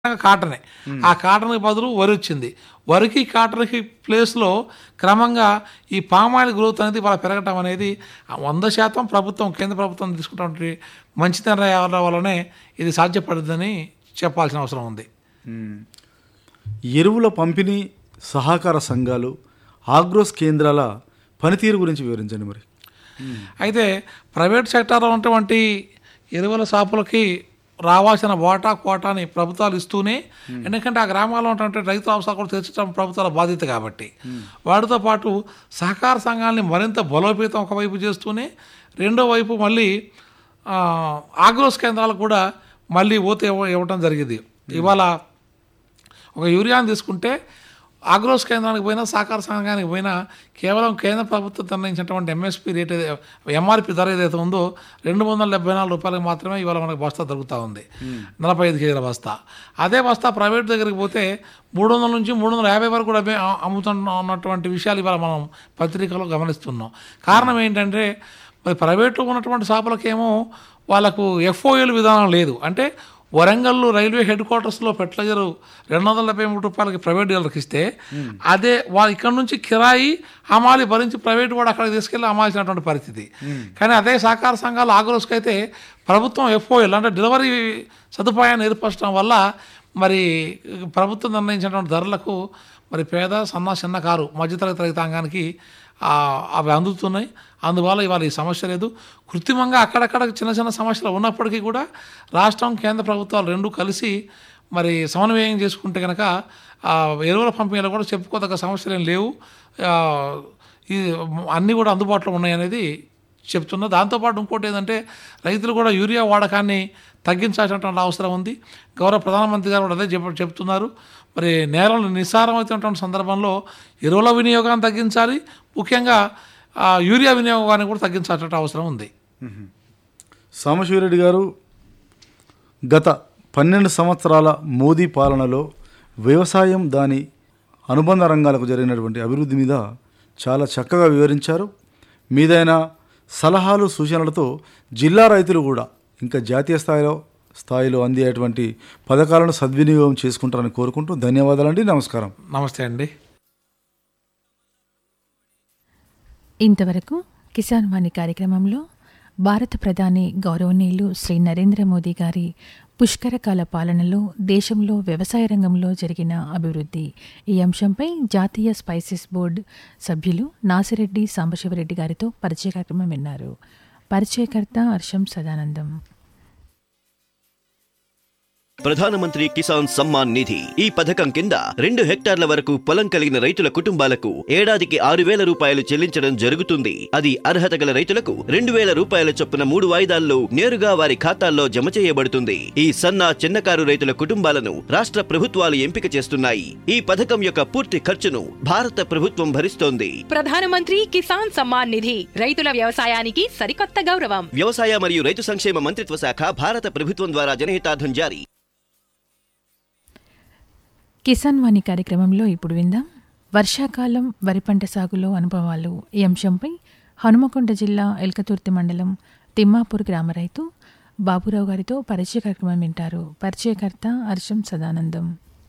కాటనే ఆ కాటన్కి బదులు వరి వచ్చింది వరికి కాటన్కి ప్లేస్లో క్రమంగా ఈ పామాయిల్ గ్రోత్ అనేది వాళ్ళ పెరగటం అనేది వంద శాతం ప్రభుత్వం కేంద్ర ప్రభుత్వం తీసుకున్నటువంటి మంచి నిర్ణయాల వల్లనే ఇది సాధ్యపడుతుందని చెప్పాల్సిన అవసరం ఉంది మ్మ్. ఎరువుల పంపిణీ సహకార సంఘాలు ఆగ్రోస్ కేంద్రాల పనితీరు గురించి వివరించండి మరి అయితే ప్రైవేట్ సెక్టార్లో ఉన్నటువంటి ఎరువుల షాపులకి రావాల్సిన వాటా కోటాని ప్రభుత్వాలు ఇస్తూనే ఎందుకంటే ఆ గ్రామాల్లో ఉన్నటువంటి రైతు అవసరాలు కూడా తీర్చడం ప్రభుత్వాల బాధ్యత కాబట్టి వాటితో పాటు సహకార సంఘాలని మరింత బలోపేతం ఒకవైపు చేస్తూనే రెండో వైపు మళ్ళీ ఆ, ఆగ్రోస్ కేంద్రాలకు కూడా మళ్ళీ ఊత ఇవ్వ- ఇవ్వటం జరిగింది ఇవాళ ఒక యూరియాని తీసుకుంటే ఆగ్రోస్ కేంద్రానికి పోయినా సహకార సంఘానికి పోయినా కేవలం కేంద్ర ప్రభుత్వం నిర్ణయించినటువంటి ఎంఎస్పి రేట్ ఏదై ఎంఆర్పి ధర ఏదైతే ఉందో రెండు వందల డెబ్బై నాలుగు రూపాయలకు మాత్రమే ఇవాళ మనకు బస్తా దొరుకుతూ ఉంది నలభై ఐదు కేజీల బస్తా అదే బస్తా ప్రైవేట్ దగ్గరికి పోతే మూడు వందల నుంచి మూడు వందల యాభై వరకు కూడా అమ్మే- అమ్ముతున్న ఉన్నటువంటి విషయాలు ఇవాళ మనం పత్రికలో గమనిస్తున్నాం కారణం ఏంటంటే మరి ప్రైవేట్లో ఉన్నటువంటి షాపులకేమో వాళ్ళకు ఎఫ్ఓఎల్ విధానం లేదు అంటే వరంగల్ రైల్వే హెడ్ క్వార్టర్స్లో ఫెర్టిలైజర్ రెండు వందల డెబ్బై మూడు రూపాయలకి ప్రైవేట్ డీలర్కి ఇస్తే అదే వాళ్ళు ఇక్కడ నుంచి కిరాయి హమాలి భరించి ప్రైవేట్ వాడు అక్కడికి తీసుకెళ్ళి అమ్మాల్సినటువంటి పరిస్థితి కానీ అదే సహకార సంఘాలు ఆగ్రోస్కి అయితే ప్రభుత్వం ఎఫ్ఓఎల్ అంటే డెలివరీ సదుపాయాన్ని ఏర్పరచడం వల్ల మరి ప్రభుత్వం నిర్ణయించినటువంటి ధరలకు మరి పేద సన్న చిన్న కారు మధ్యతరగతి రైతాంగానికి ఆ, అవి అందుతున్నాయి అందువల్ల ఇవాళ ఈ సమస్య లేదు కృత్రిమంగా అక్కడక్కడ చిన్న చిన్న సమస్యలు ఉన్నప్పటికీ కూడా రాష్ట్రం కేంద్ర ప్రభుత్వాలు రెండు కలిసి మరి సమన్వయం చేసుకుంటే కనుక ఆ, ఎరువుల పంపిణీలో కూడా చెప్పుకోదగ్గ సమస్యలు ఏం లేవు ఆ, ఈ అన్నీ కూడా అందుబాటులో ఉన్నాయనేది చెప్తున్నా దాంతోపాటు ఇంకోటి ఏంటంటే రైతులు కూడా యూరియా వాడకాన్ని తగ్గించాల్సినటువంటి అవసరం ఉంది గౌరవ ప్రధానమంత్రి గారు కూడా అదే చెప్ చెప్తున్నారు మరి నేలలు నిస్సారమవుతున్నటువంటి సందర్భంలో ఎరువుల వినియోగాన్ని తగ్గించాలి ముఖ్యంగా ఆ, యూరియా వినియోగాన్ని కూడా తగ్గించాల్సిన అవసరం ఉంది సాంబశివరెడ్డి గారు గత పన్నెండు సంవత్సరాల మోదీ పాలనలో వ్యవసాయం దాని అనుబంధ రంగాలకు జరిగినటువంటి అభివృద్ధి మీద చాలా చక్కగా వివరించారు మీదైన సలహాలు సూచనలతో జిల్లా రైతులు కూడా ఇంకా జాతీయ స్థాయిలో స్థాయిలో అందేటువంటి పథకాలను సద్వినియోగం చేసుకుంటారని కోరుకుంటూ ధన్యవాదాలండి నమస్కారం నమస్తే అండి ఇంతవరకు కిసాన్ వాణి కార్యక్రమంలో భారత ప్రధాని గౌరవనీయులు శ్రీ నరేంద్ర మోదీ గారి పుష్కరకాల పాలనలో దేశంలో వ్యవసాయ రంగంలో జరిగిన అభివృద్ధి ఈ అంశంపై జాతీయ స్పైసెస్ బోర్డు సభ్యులు నాసిరెడ్డి సాంబశివరెడ్డి గారితో పరిచయ కార్యక్రమం విన్నారు పరిచయకర్త హర్షం సదానందం ప్రధానమంత్రి కిసాన్ సమ్మాన్ నిధి ఈ పథకం కింద రెండు హెక్టార్ల వరకు పొలం కలిగిన రైతుల కుటుంబాలకు ఏడాదికి ఆరు వేల రూపాయలు చెల్లించడం జరుగుతుంది అది అర్హత గల రైతులకు రెండు వేల రూపాయల చొప్పున మూడు వాయిదాల్లో నేరుగా వారి ఖాతాల్లో జమ చేయబడుతుంది ఈ సన్న చిన్నకారు రైతుల కుటుంబాలను రాష్ట్ర ప్రభుత్వాలు ఎంపిక చేస్తున్నాయి ఈ పథకం యొక్క పూర్తి ఖర్చును భారత ప్రభుత్వం భరిస్తోంది ప్రధానమంత్రి కిసాన్ సమ్మాన్ నిధి రైతుల వ్యవసాయానికి సరికొత్త గౌరవం వ్యవసాయ మరియు రైతు సంక్షేమ మంత్రిత్వ శాఖ భారత ప్రభుత్వం ద్వారా జనహితార్థం జారీ కిసాన్ వాణి కార్యక్రమంలో ఇప్పుడు విందాం వర్షాకాలం వరి పంట సాగులో అనుభవాలు ఈ అంశంపై హనుమకొండ జిల్లా ఎల్కతుర్తి మండలం తిమ్మాపూర్ గ్రామ రైతు బాబురావు గారితో పరిచయ కార్యక్రమం వింటారు పరిచయకర్త హర్షం సదానందం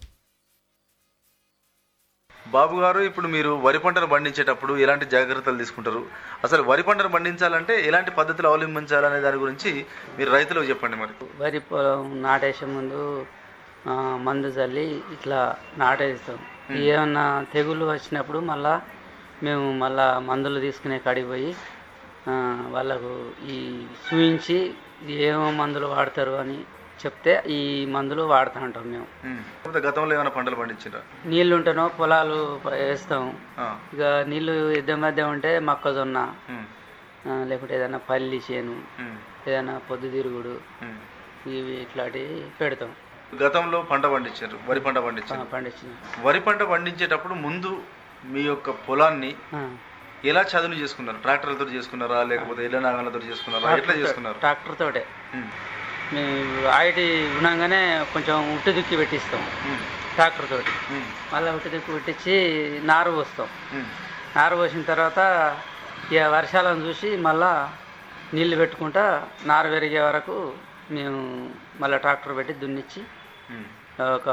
బాబు గారు ఇప్పుడు మీరు వరి పంటను పండించేటప్పుడు ఎలాంటి జాగ్రత్తలు తీసుకుంటారు అసలు వరి పంటను పండించాలంటే ఎలాంటి పద్ధతులు అవలంబించాలనే దాని గురించి మీరు రైతులకు చెప్పండి మరి వరి పొలం నాటేసే ముందు ఆ, మందు చల్లి ఇట్లా నాటేస్తాం ఏమన్నా తెగులు వచ్చినప్పుడు మళ్ళా మేము మళ్ళా మందులు తీసుకునే కాడికి పోయి ఆ, వాళ్ళకు ఈ చూయించి ఏమో మందులు వాడతారు అని చెప్తే ఈ మందులు వాడుతూ ఉంటాం మేము ఉమ్. లేకపోతే గతంలో ఏమైనా పంటలు పండించారా నీళ్ళు ఉంటేనో పొలాలు ప- వేస్తాం ఇక నీళ్ళు ఎద్ద మధ్య ఉంటే మొక్కజొన్న ఆ, లేకుంటే ఏదైనా పల్లి చేను ఏదైనా పొద్దుతిరుగుడు ఇవి ఇట్లాంటివి పెడతాం గతంలో పంట పండించారు వరి పంట పండించారు పండించిన వరి పంట పండించేటప్పుడు ముందు మీ యొక్క పొలాన్ని ఎలా చదును చేసుకున్నారు ట్రాక్టర్లతో చేసుకున్నారా లేకపోతే ఇళ్ళ నాగలతో చేసుకున్నారా ఎట్లా చేసుకున్నారు ట్రాక్టర్ తోటే ఉమ్. మేము ఐటీ ఉన్నాగానే కొంచెం ఉట్టు దుక్కి పెట్టిస్తాం ట్రాక్టర్ తోటి మళ్ళీ ఉట్టు దుక్కి పెట్టించి నారు పోస్తాం నారు పోసిన తర్వాత ఇక వర్షాలను చూసి మళ్ళా నీళ్లు పెట్టుకుంటా నారు పెరిగే వరకు మేము మళ్ళీ ట్రాక్టర్ పెట్టి దున్నిచ్చి ఒక